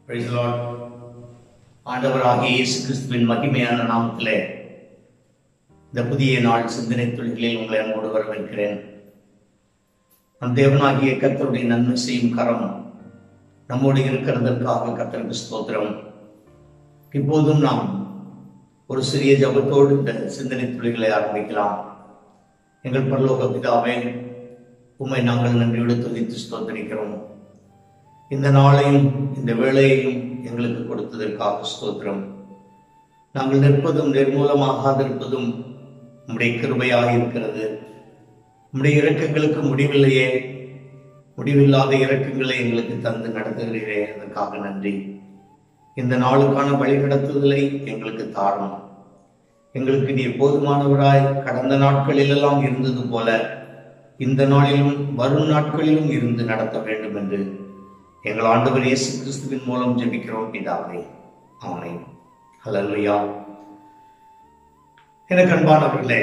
Praise the Lord. ஆண்டவராகிய இயேசு கிறிஸ்துவின் மகிமையான நாமத்திலே இந்த புதிய நாள் சிந்தனை தொழில்களில் உங்களை அன்போடு வரவேற்கிறேன் நம் தேவனாகிய கர்த்தருடைய நன்மை செய்யும் கரம் நம்மோடு இருக்கிறதற்காக கர்த்தருக்கு ஸ்தோத்திரம் இப்போதும் நாம் ஒரு சிறிய ஜபத்தோடு இந்த சிந்தனை தொழில்களை ஆரம்பிக்கலாம் எங்கள் பரலோக பிதாவே உம்மை நாங்கள் நன்றியோடு துதித்து ஸ்தோத்தரிக்கிறோம் இந்த நாளையும் இந்த வேளையையும் எங்களுக்கு கொடுத்ததற்காக ஸ்தோத்திரம் நாங்கள் நிற்பதும் நிர்மூலமாகாதிருப்பதும் உம்முடைய கிருபையாக இருக்கிறது உம்முடைய இரக்கங்களுக்கு முடிவில்லையே முடிவில்லாத இரக்கங்களை எங்களுக்கு தந்து நடத்துகிறீரே அதற்காக நன்றி இந்த நாளுக்கான வழிநடத்துதலை எங்களுக்கு தாரும் எங்களுக்கு நீர் போதுமானவராய் கடந்த நாட்களிலெல்லாம் இருந்தது போல இந்த நாளிலும் வரும் நாட்களிலும் இருந்து நடத்த வேண்டும் என்று எங்கள் ஆண்டவர் இயேசு கிறிஸ்துவின் மூலம் ஜெபிக்கிறோம் பிதாவே ஆமென் ஹalleluya எனக்கு அன்பானவர்களே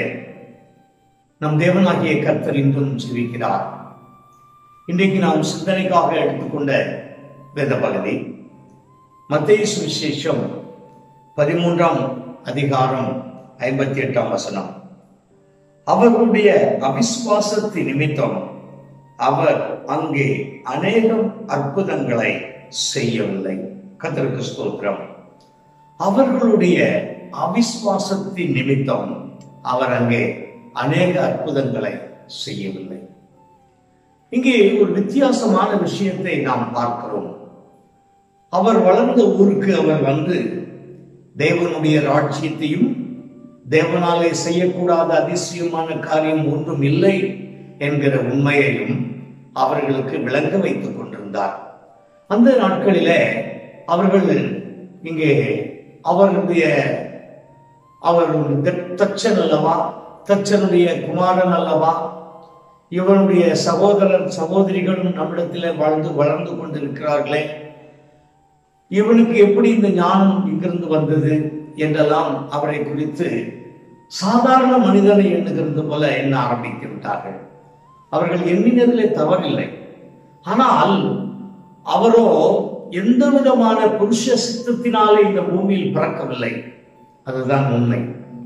நம் தேவனாகிய கர்த்தர் இன்றும் ஜெபிக்கிறார் இன்றைக்கு நாம் சிந்தனைக்காக எடுத்துக்கொண்ட வேத பகுதி மத்திய சுவிசேஷம் பதிமூன்றாம் அதிகாரம் ஐம்பத்தி எட்டாம் வசனம் அவர்களுடைய அவிசுவாசத்தின் நிமித்தம் அவர் அங்கே அநேகம் அற்புதங்களை செய்யவில்லை கத்தருக்கு ஸ்தோத்திரம் அவர்களுடைய அவிசுவாசத்தின் நிமித்தம் அவர் அங்கே அநேக அற்புதங்களை செய்யவில்லை இங்கே ஒரு வித்தியாசமான விஷயத்தை நாம் பார்க்கிறோம் அவர் வளர்ந்த ஊருக்கு அவர் வந்து தேவனுடைய ராட்சியத்தையும் தேவனாலே செய்யக்கூடாத அதிசயமான காரியம் ஒன்றும் இல்லை என்கிற உண்மையையும் அவர்களுக்கு விளங்க வைத்துக் கொண்டிருந்தார் அந்த நாட்களிலே அவர்கள் இங்கே அவர்களுடைய அவர் தச்சன் அல்லவா தச்சனுடைய குமாரன் அல்லவா இவனுடைய சகோதரர் சகோதரிகளும் நம்மிடத்திலே வாழ்ந்து வளர்ந்து கொண்டிருக்கிறார்களே இவனுக்கு எப்படி இந்த ஞானம் இங்கிருந்து வந்தது என்றெல்லாம் அவரை குறித்து சாதாரண மனிதனை எண்ணுகிறது போல எண்ண ஆரம்பித்து விட்டார்கள் அவர்கள் எண்ணினதிலே தவறில்லை ஆனால் அவரோ எந்த விதமான புருஷ சித்தத்தினாலே இந்த பூமியில் பிறக்கவில்லை அதுதான் உண்மை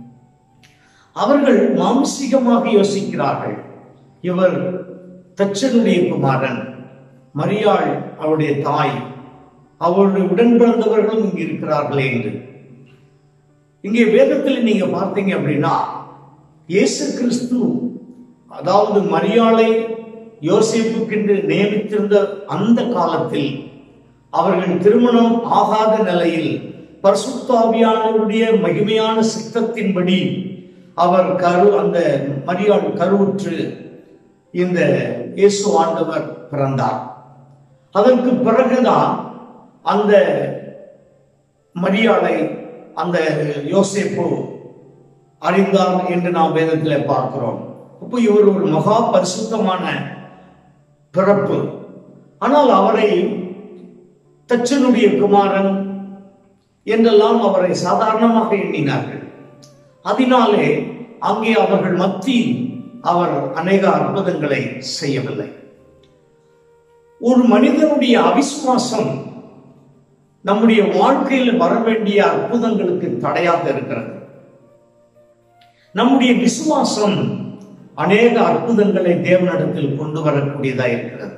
அவர்கள் மாம்சிகமாக யோசிக்கிறார்கள் இவர் தச்சனுடைய குமாரன் மரியாள் அவருடைய தாய் அவருடைய உடன் பிறந்தவர்களும் இங்கு இருக்கிறார்களே என்று இங்கே வேதத்தில் நீங்க பார்த்தீங்க அப்படின்னா இயேசு கிறிஸ்து அதாவது மரியாளை யோசிப்புக்கென்று நியமித்திருந்த அந்த காலத்தில் அவர்கள் திருமணம் ஆகாத நிலையில் பரிசுத்தாவியானவருடைய மகிமையான சித்தத்தின்படி அவர் கரு அந்த மரியாள் கருவுற்று இந்த இயேசு ஆண்டவர் பிறந்தார் அதற்கு பிறகுதான் அந்த மரியாதை அந்த யோசேப்பு அறிந்தார் என்று நாம் வேதத்தில் பார்க்கிறோம் அப்போ இவர் ஒரு மகா பரிசுத்தமான பிறப்பு ஆனால் அவரை தச்சனுடைய குமாரன் என்றெல்லாம் அவரை சாதாரணமாக எண்ணினார்கள் அதனாலே அங்கே அவர்கள் மத்தியில் அவர் அநேக அற்புதங்களை செய்யவில்லை ஒரு மனிதனுடைய அவிசுவாசம் நம்முடைய வாழ்க்கையில் வர வேண்டிய அற்புதங்களுக்கு தடையாக இருக்கிறது நம்முடைய விசுவாசம் அநேக அற்புதங்களை தேவனிடத்தில் கொண்டு வரக்கூடியதா இருக்கிறது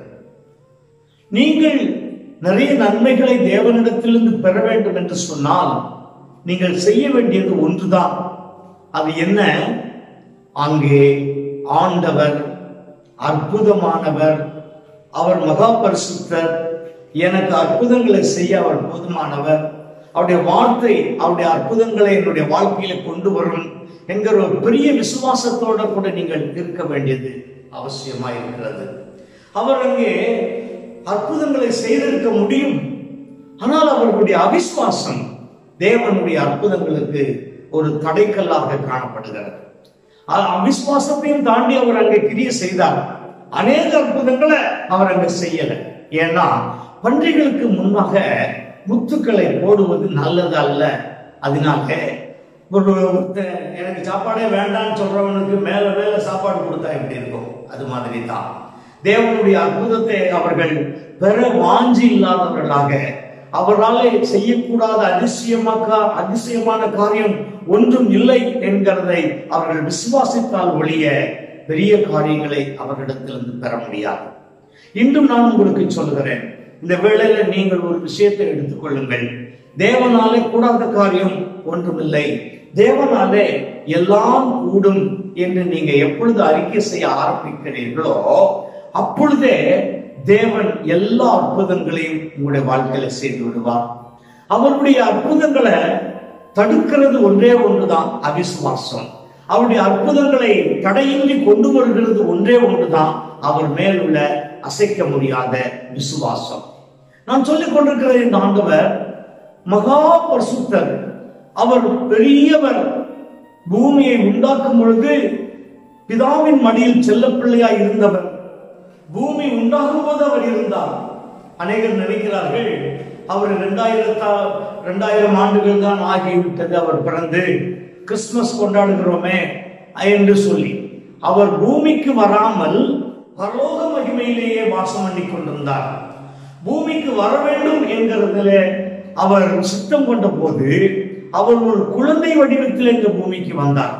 நீங்கள் நிறைய நன்மைகளை தேவனிடத்திலிருந்து பெற வேண்டும் என்று சொன்னால் நீங்கள் செய்ய வேண்டியது ஒன்றுதான் அது என்ன அங்கே ஆண்டவர் அற்புதமானவர் அவர் மகா பரிசுத்தர் எனக்கு அற்புதங்களை செய்ய அவர் போதுமானவர் அவருடைய வார்த்தை அவருடைய அற்புதங்களை என்னுடைய வாழ்க்கையில கொண்டு வரும் என்கிற ஒரு பெரிய விசுவாசத்தோட கூட நீங்கள் இருக்க வேண்டியது அவசியமா இருக்கிறது அவர் அங்கே அற்புதங்களை செய்திருக்க முடியும் ஆனால் அவர்களுடைய அவிசுவாசம் தேவனுடைய அற்புதங்களுக்கு ஒரு தடைக்கல்லாக காணப்படுகிறது அவிசுவாசத்தையும் தாண்டி அவர் அங்கே கிரிய செய்தார் அநேக அற்புதங்களை அவர் அங்க செய்யல ஏன்னா பன்றிகளுக்கு முன்னாக முத்துக்களை போடுவது நல்லது அல்ல அதனால ஒரு எனக்கு சாப்பாடே வேண்டாம்னு சொல்றவனுக்கு மேல மேல சாப்பாடு கொடுத்தா எப்படி இருக்கும் அது மாதிரி தான் தேவனுடைய அற்புதத்தை அவர்கள் பெற வாஞ்சி இல்லாதவர்களாக அவராலே செய்யக்கூடாத அதிசயமாக்க அதிசயமான காரியம் ஒன்றும் இல்லை என்கிறதை அவர்கள் விசுவாசித்தால் ஒழிய பெரிய காரியங்களை அவர்களிடத்திலிருந்து பெற முடியாது இன்றும் நான் உங்களுக்கு சொல்கிறேன் இந்த வேளையில நீங்கள் ஒரு விஷயத்தை எடுத்துக்கொள்ளுங்கள் தேவனாலே கூடாத காரியம் ஒன்றுமில்லை தேவனாலே எல்லாம் கூடும் என்று நீங்க எப்பொழுது அறிக்கை செய்ய ஆரம்பிக்கிறீர்களோ அப்பொழுதே தேவன் எல்லா அற்புதங்களையும் உங்களுடைய வாழ்க்கையில செய்து விடுவார் அவருடைய அற்புதங்களை தடுக்கிறது ஒன்றே ஒன்றுதான் அவிசுவாசம் அவருடைய அற்புதங்களை தடையின்றி கொண்டு வருகிறது ஒன்றே ஒன்றுதான் அவர் மேல் உள்ள அசைக்க முடியாத விசுவாசம் நான் சொல்லிக் கொண்டிருக்கிற இந்த ஆண்டவர் மகா பரிசுத்தர் அவர் பெரியவர் பூமியை உண்டாக்கும் பொழுது பிதாவின் மடியில் செல்லப்பிள்ளையாய் இருந்தவர் பூமி உண்டாகும் போது அவர் இருந்தார் அநேகர் நினைக்கிறார்கள் அவர் இரண்டாயிரத்தா இரண்டாயிரம் ஆண்டுகள் தான் ஆகிவிட்டது அவர் பிறந்து கிறிஸ்துமஸ் கொண்டாடுகிறோமே என்று சொல்லி அவர் பூமிக்கு வராமல் பரலோக மகிமையிலேயே வாசம் பண்ணி கொண்டிருந்தார் பூமிக்கு வர வேண்டும் என்கிறதுல அவர் சித்தம் கொண்ட போது அவர் ஒரு குழந்தை வடிவத்தில் இந்த பூமிக்கு வந்தார்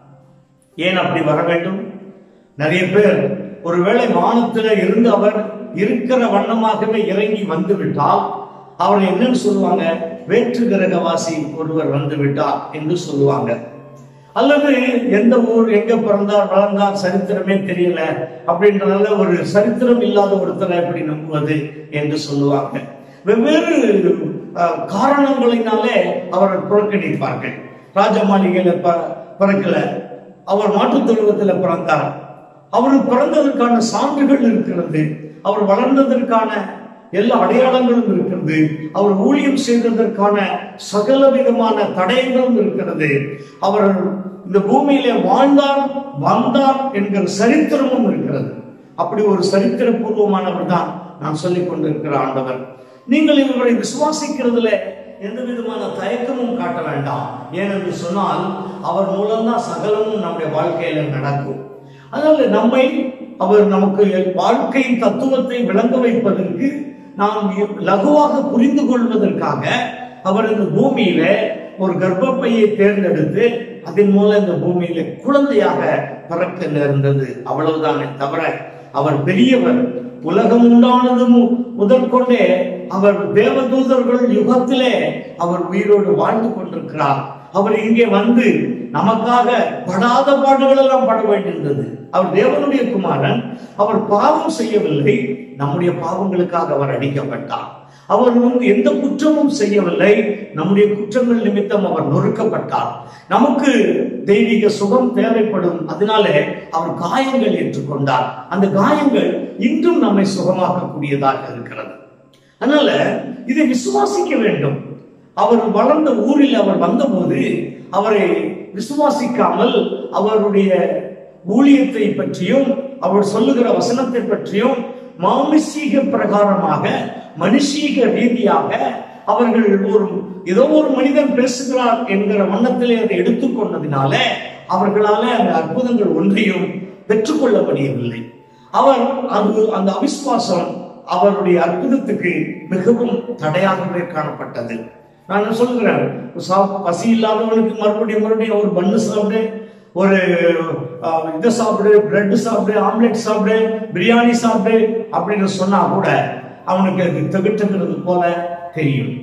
ஏன் அப்படி வர வேண்டும் நிறைய பேர் ஒருவேளை வானத்துல இருந்து அவர் இருக்கிற வண்ணமாகவே இறங்கி வந்து விட்டால் அவர் என்னன்னு சொல்லுவாங்க வேற்று கிரகவாசி ஒருவர் வந்து விட்டார் என்று சொல்லுவாங்க அல்லது எந்த ஊர் எங்க பிறந்தார் வளர்ந்தார் சரித்திரமே தெரியல அப்படின்றதால ஒரு சரித்திரம் இல்லாத ஒருத்தரை எப்படி நம்புவது என்று சொல்லுவாங்க வெவ்வேறு அஹ், காரணங்களினாலே அவரை புறக்கணிப்பார்கள் ராஜ மாளிகையில ப- பிறக்கல அவர் மாட்டுத் தொழுவத்தில் பிறந்தார் அவர் பிறந்ததற்கான சான்றுகள் இருக்கிறது அவர் வளர்ந்ததற்கான எல்லா அடையாளங்களும் இருக்கிறது அவர் ஊழியம் செய்ததற்கான சகல விதமான தடயங்களும் இருக்கிறது அவர் இந்த பூமியிலே வாழ்ந்தார் வந்தார் என்கிற சரித்திரமும் இருக்கிறது அப்படி ஒரு சரித்திரபூர்வமானவர் தான் நான் சொல்லிக் கொண்டிருக்கிற ஆண்டவர் நீங்கள் இவரை விசுவாசிக்கிறதுல எந்த விதமான தயக்கமும் காட்ட வேண்டாம் ஏனென்று சொன்னால் அவர் மூலம்தான் சகலமும் நம்முடைய வாழ்க்கையில நடக்கும் அதனால நம்மை அவர் நமக்கு வாழ்க்கையின் தத்துவத்தை விளங்க வைப்பதற்கு நாம் லகுவாக புரிந்து கொள்வதற்காக அவர் இந்த பூமியில ஒரு கர்ப்பப்பையை தேர்ந்தெடுத்து அதன் மூலம் இந்த பூமியில குழந்தையாக பிறக்க நேர்ந்தது அவ்வளவுதானே தவிர அவர் பெரியவர் உலகம் உண்டானது மு- முதற்கொண்டே அவர் தேவதூதர்கள் யுகத்திலே அவர் உயிரோடு வாழ்ந்து கொண்டிருக்கிறார் அவர் இங்கே வந்து நமக்காக படாத பாடுகள் எல்லாம் பட வேண்டியிருந்தது அவர் தேவனுடைய குமாரன் அவர் பாவம் செய்யவில்லை நம்முடைய பாவங்களுக்காக அவர் அடிக்கப்பட்டார் அவர் வந்து எந்த குற்றமும் செய்யவில்லை நம்முடைய குற்றங்கள் நிமித்தம் அவர் நொறுக்கப்பட்டார் நமக்கு தெய்வீக சுகம் தேவைப்படும் அதனாலே அவர் காயங்கள் ஏற்றுக்கொண்டார் அந்த காயங்கள் இன்றும் நம்மை சுகமாக்கக்கூடியதாக இருக்கிறது அதனால இதை விசுவாசிக்க வேண்டும் அவர் வளர்ந்த ஊரில் அவர் வந்தபோது அவரை விசுவாசிக்காமல் அவருடைய ஊழியத்தை பற்றியும் அவர் சொல்லுகிற வசனத்தை பற்றியும் மாமிசீக பிரகாரமாக மனுஷீக ரீதியாக அவர்கள் ஒரு ஏதோ ஒரு மனிதன் பேசுகிறார் என்கிற வண்ணத்திலே அதை எடுத்துக்கொண்டதினால அவர்களால அந்த அற்புதங்கள் ஒன்றையும் பெற்றுக்கொள்ள முடியவில்லை அவர் அது அந்த அவிசுவாசம் அவருடைய அற்புதத்துக்கு மிகவும் தடையாகவே காணப்பட்டது நான் என்ன சொல்கிறேன் சா- பசி இல்லாதவனுக்கு மறுபடியும் மறுபடியும் ஒரு பண்ணு சாப்பிடு ஒரு அஹ், இதை சாப்பிடு பிரெட் சாப்பிடு ஆம்லெட் சாப்பிடு பிரியாணி சாப்பிடு அப்படின்னு சொன்னா கூட அவனுக்கு அது திகட்டுகிறது போல தெரியும்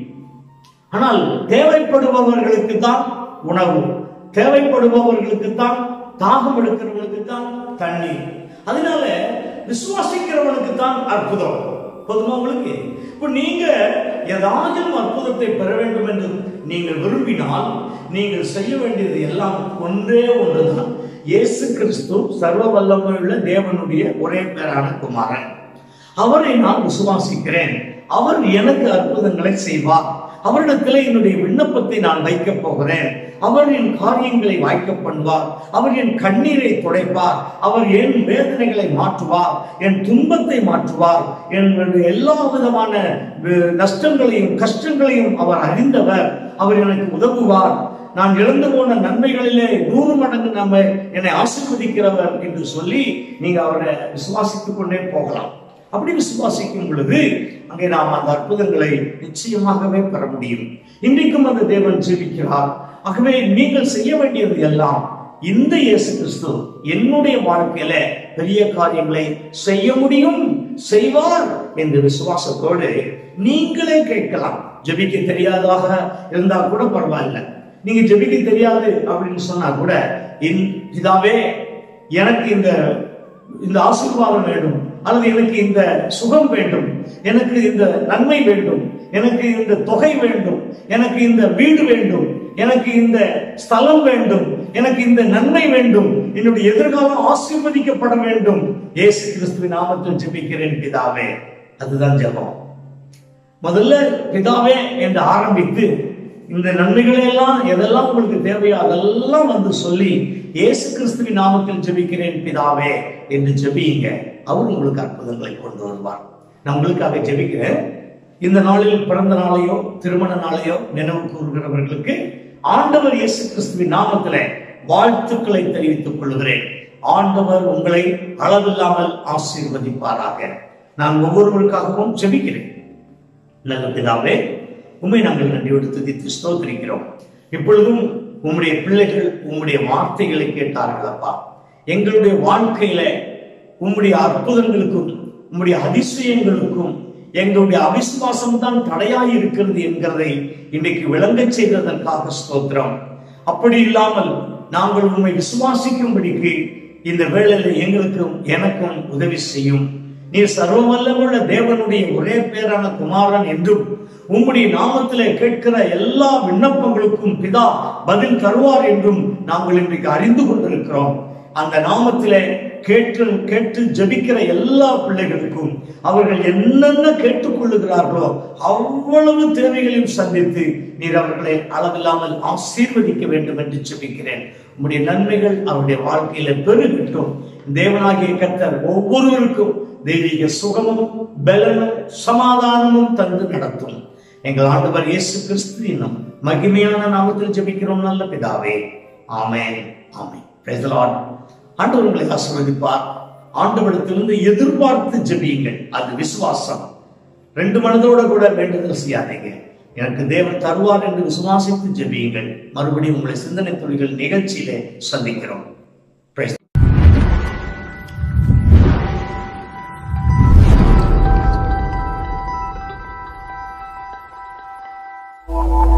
ஆனால் தேவைப்படுபவர்களுக்கு தான் உணவு தேவைப்படுபவர்களுக்கு தான் தாகம் எடுக்கிறவனுக்கு தான் தண்ணீர் அதனால விசுவாசிக்கிறவனுக்கு தான் அற்புதம் போதுமா உங்களுக்கு இப்ப நீங்க ஏதாச்சும் அற்புதத்தை பெற வேண்டும் என்று நீங்கள் விரும்பினால் நீங்கள் செய்ய வேண்டியது எல்லாம் ஒன்றே ஒன்றுதான் இயேசு கிறிஸ்து சர்வ வல்லமையுள்ள தேவனுடைய ஒரே பேரான குமாரன் அவரை நான் விசுவாசிக்கிறேன் அவர் எனக்கு அற்புதங்களை செய்வார் அவரிடத்தில் என்னுடைய விண்ணப்பத்தை நான் வைக்கப் போகிறேன் அவர் என் காரியங்களை வாய்க்க பண்ணுவார் அவர் என் கண்ணீரை துடைப்பார் அவர் என் வேதனைகளை மாற்றுவார் என் துன்பத்தை மாற்றுவார் என்னுடைய எல்லா விதமான வி- நஷ்டங்களையும் கஷ்டங்களையும் அவர் அறிந்தவர் அவர் எனக்கு உதவுவார் நான் இழந்து போன நன்மைகளிலே நூறு மடங்கு நம்ம என்னை ஆசீர்வதிக்கிறவர் என்று சொல்லி நீங்க அவரை விசுவாசித்துக் கொண்டே போகலாம் அப்படி விசுவாசிக்கும் பொழுது அங்கே நாம் அந்த அற்புதங்களை நிச்சயமாகவே பெற முடியும் இன்றைக்கும் அந்த தேவன் ஜெபிக்கிறார் ஆகவே நீங்கள் செய்ய வேண்டியது எல்லாம் இந்த இயேசு கிறிஸ்து என்னுடைய வாழ்க்கையில பெரிய காரியங்களை செய்ய முடியும் செய்வார் என்ற விசுவாசத்தோடு நீங்களே கேட்கலாம் ஜெபிக்க தெரியாதாக இருந்தா கூட பரவாயில்ல நீங்க ஜெபிக்க தெரியாது அப்படின்னு சொன்னா கூட என் பிதாவே எனக்கு இந்த இந்த ஆசீர்வாதம் வேண்டும் அல்லது எனக்கு இந்த சுகம் வேண்டும் எனக்கு இந்த நன்மை வேண்டும் எனக்கு இந்த தொகை வேண்டும் எனக்கு இந்த வீடு வேண்டும் எனக்கு இந்த ஸ்தலம் வேண்டும் எனக்கு இந்த நன்மை வேண்டும் என்னுடைய எதிர்காலம் ஆசீர்வதிக்கப்பட வேண்டும் இயேசு கிறிஸ்துவின் நாமத்தில் ஜெபிக்கிறேன் பிதாவே அதுதான் ஜெபம் முதல்ல பிதாவே என்று ஆரம்பித்து இந்த நன்மைகளை எல்லாம் எதெல்லாம் உங்களுக்கு தேவையோ அதெல்லாம் வந்து சொல்லி இயேசு கிறிஸ்துவின் நாமத்தில் ஜெபிக்கிறேன் பிதாவே என்று ஜெபியுங்க அவர் உங்களுக்கு அற்புதங்களை கொண்டு வருவார் நான் உங்களுக்காக ஜெபிக்கிறேன் இந்த நாளில் பிறந்த நாளையோ திருமண நாளையோ நினைவு கூறுகிறவர்களுக்கு ஆண்டவர் இயேசு கிறிஸ்துவின் நாமத்தில வாழ்த்துக்களை தெரிவித்துக் கொள்கிறேன் ஆண்டவர் உங்களை அளவில்லாமல் ஆசீர்வதிப்பாராக நான் ஒவ்வொருவருக்காகவும் ஜெபிக்கிறேன் நல்ல பிதாவே உண்மை நாங்கள் நன்றியோடு துதித்து ஸ்தோத்திரிக்கிறோம் இப்பொழுதும் உம்முடைய பிள்ளைகள் உம்முடைய வார்த்தைகளை கேட்டார்கள் அப்பா எங்களுடைய வாழ்க்கையில உம்முடைய அற்புதங்களுக்கும் உம்முடைய அதிசயங்களுக்கும் எங்களுடைய அவிசுவாசம் தான் தடையாய் இருக்கிறது என்கிறதை இன்றைக்கு விளங்கச் செய்ததற்காக ஸ்தோத்திரம் அப்படி இல்லாமல் நாங்கள் உண்மை விசுவாசிக்கும்படிக்கு இந்த வேளையில எங்களுக்கும் எனக்கும் உதவி செய்யும் நீர் சர்வ வல்லமுள்ள தேவனுடைய ஒரே பேரான குமாரன் என்றும் உம்முடைய நாமத்திலே கேட்கிற எல்லா விண்ணப்பங்களுக்கும் பிதா பதில் தருவார் என்றும் நாங்கள் இன்றைக்கு அறிந்து கொண்டிருக்கிறோம் அந்த நாமத்திலே கேட்டு கேட்டு ஜபிக்கிற எல்லா பிள்ளைகளுக்கும் அவர்கள் என்னென்ன கேட்டுக்கொள்ளுகிறார்களோ அவ்வளவு தேவைகளையும் சந்தித்து நீர் அவர்களை அளவில்லாமல் ஆசீர்வதிக்க வேண்டும் என்று ஜெபிக்கிறேன் உம்முடைய நன்மைகள் அவருடைய வாழ்க்கையில பெருகட்டும் தேவனாகிய கர்த்தர் ஒவ்வொருவருக்கும் தெய்வீக சுகமும் பலனும் சமாதானமும் தந்து நடத்தும் எங்கள் ஆண்டவர் இயேசு கிறிஸ்து என்னும் மகிமையான நாமத்தில் ஜெபிக்கிறோம் நல்ல பிதாவே ஆமென் ஆமென் Praise the Lord. ஆண்டவர் உங்களை ஆசீர்வதிப்பார் ஆண்டவரிடத்திலிருந்து எதிர்பார்த்து ஜெபியுங்கள் அது விசுவாசம் ரெண்டு மனதோட கூட வேண்டுதல் செய்யாதீங்க எனக்கு தேவன் தருவார் என்று விசுவாசித்து ஜெபியுங்கள் மறுபடியும் உங்களை சிந்தனை துளிகள் நிகழ்ச்சியிலே சந்திக்கிறோம் Praise Thank you.